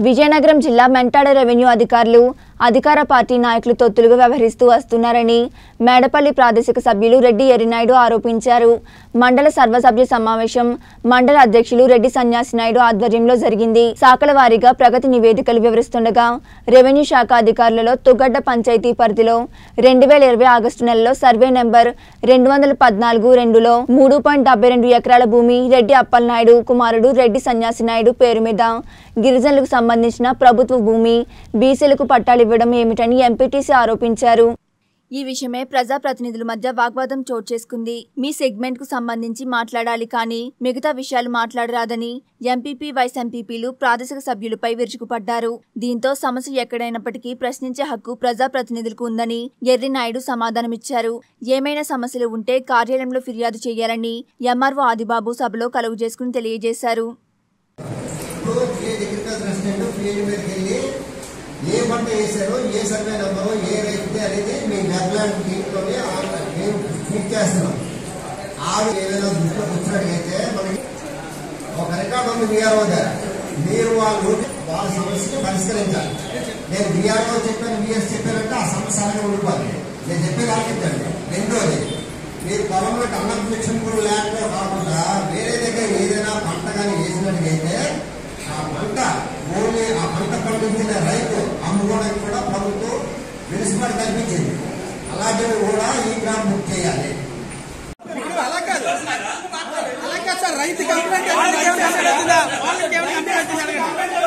విజయనగరం జిల్లా మెంటాడ రెవెన్యూ అధికారులు అధికార పార్టీ నాయకులు తొత్తులుగా వ్యవహరిస్తూ వస్తున్నారని మేడపల్లి ప్రాదేశిక సభ్యులు రెడ్డి ఎర్రినాయుడు ఆరోపించారు మండల సర్వసభ్య సమావేశం మండల అధ్యక్షులు రెడ్డి సన్యాసి నాయుడు ఆధ్వర్యంలో జరిగింది శాఖల వారీగా ప్రగతి నివేదికలు వివరిస్తుండగా రెవెన్యూ శాఖ అధికారులలో తుగడ్డ పంచాయతీ పరిధిలో రెండు వేల ఇరవై ఆగస్టు నెలలో సర్వే నెంబర్ రెండు వందల పద్నాలుగు రెండులో మూడు పాయింట్ డెబ్బై రెండు ఎకరాల భూమి రెడ్డి అప్పలనాయుడు కుమారుడు రెడ్డి సన్యాసి నాయుడు పేరు మీద గిరిజనులకు సంబంధించిన ప్రభుత్వ భూమి బీసీలకు పట్టాలు ఇవ్వడం ఏమిటని ఎంపీటీసీ ఆరోపించారు ఈ విషయమే ప్రజాప్రతినిధుల మధ్య వాగ్వాదం చోటు చేసుకుంది మీ సెగ్మెంట్ కు సంబంధించి మాట్లాడాలి కానీ మిగతా విషయాలు మాట్లాడరాదని ఎంపీపీ వైస్ ఎంపీపీలు ప్రాదేశిక సభ్యులపై విరుచుకుపడ్డారు దీంతో సమస్య ఎక్కడైనప్పటికీ ప్రశ్నించే హక్కు ప్రజాప్రతినిధులకు ఉందని ఎర్రి నాయుడు సమాధానమిచ్చారు ఏమైనా సమస్యలు ఉంటే కార్యాలయంలో ఫిర్యాదు చేయాలని ఎంఆర్ఓ ఆదిబాబు సభలో కలుగు చేసుకుని తెలియజేశారు ఇప్పుడు పిహెచ్ అగ్రికల్చర్ అసిస్టెంట్ పిహెచ్ మీదకి వెళ్ళి ఏ పంట వేశారో ఏ సర్వే నెంబరు ఏ రైతు అనేది మీ వెబ్లాండ్ దీంట్లోనే ఆన్లైన్ మేము క్లిక్ చేస్తున్నాం ఆవిడ ఏదైనా దృష్టిలోకి వచ్చినట్టయితే మనకి ఒక రికార్డు ఉంది బీఆర్ఓ దగ్గర మీరు వాళ్ళు వాళ్ళ సమస్యని పరిష్కరించాలి నేను బీఆర్ఓ చెప్పాను బిఎస్ చెప్పానంటే ఆ సమస్య అలాగే ఉండిపోతుంది నేను చెప్పేది ఆలోచించండి రెండోది మీరు పొలంలో అన్నం మిషన్ కూడా లేకపోతే కాకుండా వేరే దగ్గర ఏదైనా పంట కానీ వేసినట్టుగైతే ఆ పంట ఓన్లీ ఆ పంట పండించిన రైతు అమ్ముకోవడానికి కూడా ప్రభుత్వం వెలుసుబాటు కల్పించింది అలాంటివి కూడా ఈ గ్రామ్ బుక్ చేయాలి అలా కాదు అలా కాదు సార్ రైతు కంప్లైంట్ వాళ్ళకి ఏమైనా కంప్లైంట్ వచ్చిందా వాళ్ళకి ఏమైనా కంప్లైంట్ వచ్చిందా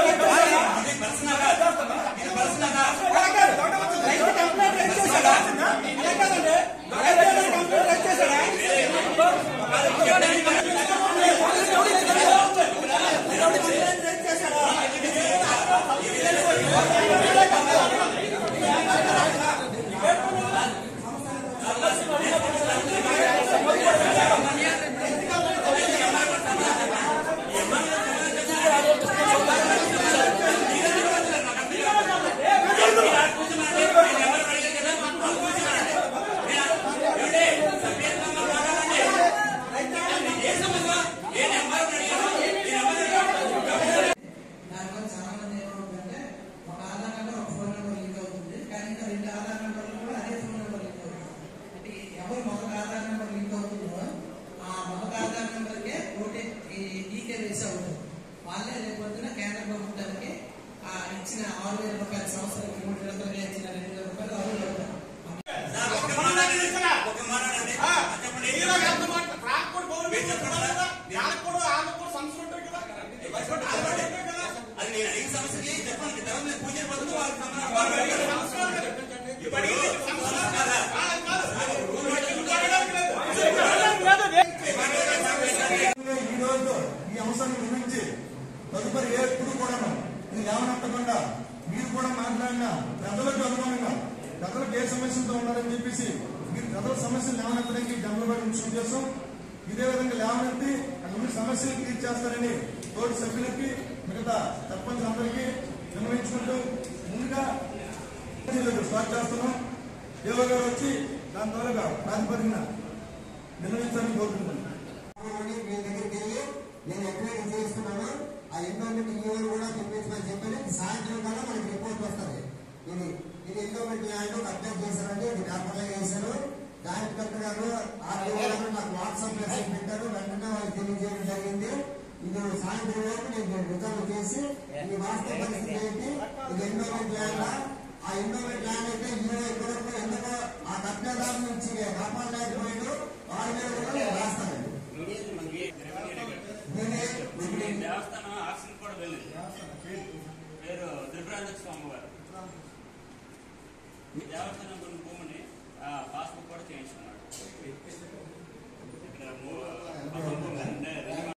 అలా కాదు రైతు కంప్లైంట్ రైట్ చేశాడా అలా కాదండి రైతు ఏమైనా కంప్లైంట్ రైట్ చేశాడా దానివల్ల చాలా మంది ఏమవుతుందంటే ఒక ఆధార్ నెంబర్ ఒక ఫోన్ నెంబర్ లింక్ అవుతుంది కానీ ఇంకా రెండు ఆధార్ నెంబర్లు కూడా అదే ఫోన్ నెంబర్ లింక్ అవుతుంది అంటే ఎవరు మొదటి ఆధార్ నెంబర్ లింక్ అవుతుందో ఆ మొదటి ఆధార్ నెంబర్కే ఓటీ ఈకే వేసి అవుతుంది వాళ్ళే రేపు పొద్దున కేంద్ర ప్రభుత్వానికి ఆ ఇచ్చిన ఆరు వేల రూపాయల సంవత్సరానికి మూడు విడతలుగా ఇచ్చిన రెండు వేల రూపాయలు అరువులు అవుతారు ట్రాక్టర్ బౌల్ మీద చెప్పాలి కదా వాళ్ళకి కూడా వాళ్ళకి కూడా సమస్యలు ఉంటాయి కదా అది నేను అడిగిన సమస్యకి చెప్పండి తర్వాత నేను పూజ పద్ధతి వాళ్ళకి సంబంధం ఇప్పుడు అడిగింది సమస్య కాదా? ఈ రోజు ఈ అంశాన్ని గురించి తదుపరి ఎప్పుడు కూడా ఇది లేవనెత్తకుండా మీరు కూడా మాట్లాడినా ప్రజలకు అనుగుణంగా ప్రజలకు ఏ సమస్యలతో ఉన్నారని చెప్పేసి మీరు ప్రజల సమస్యలు లేవనెత్తడానికి జనరల్ ముఖ్యం చేస్తాం ఇదే విధంగా లేవనెత్తి అక్కడ ఉన్న సమస్యలు తీర్చేస్తారని తోటి సభ్యులకి మిగతా సర్పంచ్ అందరికీ విన్నవించుకుంటూ ముందుగా స్టార్ట్ చేస్తున్నాం దేవ గారు వచ్చి దాని ద్వారా ప్రాతిపదికన నిర్ణయించాలని కోరుకుంటున్నాను మీ దగ్గరికి వెళ్ళి నేను ఎంక్వైరీ చేస్తున్నాను ఆ ఎండోమెంట్ ఈవోలు కూడా తెప్పించమని చెప్పని సాయంత్రం కల్లా మనకి రిపోర్ట్ వస్తుంది ఇది ఇది ఎండోమెంట్ ల్యాండ్ అప్డేట్ చేశారండి ఇది పేపర్లో వేశారు దానికి కలెక్టర్ గారు ఆ వివరాలు నాకు వాట్సాప్ మెసేజ్ పెట్టారు వెంటనే వాళ్ళకి తెలియజేయడం జరిగింది ఇది సాయంత్రం వరకు నేను రిజర్వ్ చేసి ఈ వాస్తవ పరిస్థితి ఏంటి ఇది ఎండోమెంట్ ల్యాండ్ ఆ ఎండోమెంట్ ల్యాండ్ అయితే ఈవో ఇప్పటివరకు ఎందుకో ఆ కట్నేదారు నుంచి కాపాడలేకపోయాడు వాళ్ళ మీద కూడా నేను రాస్తానండి నేనే దేవస్థానం ఆక్సిజన్ కూడా వెళ్ళింది పేరు త్రిపురాంజ స్వామి గారు దేవస్థానం కొన్ని భూమిని పాస్బుక్ కూడా చేయించుకున్నాడు ఇక్కడ మూ-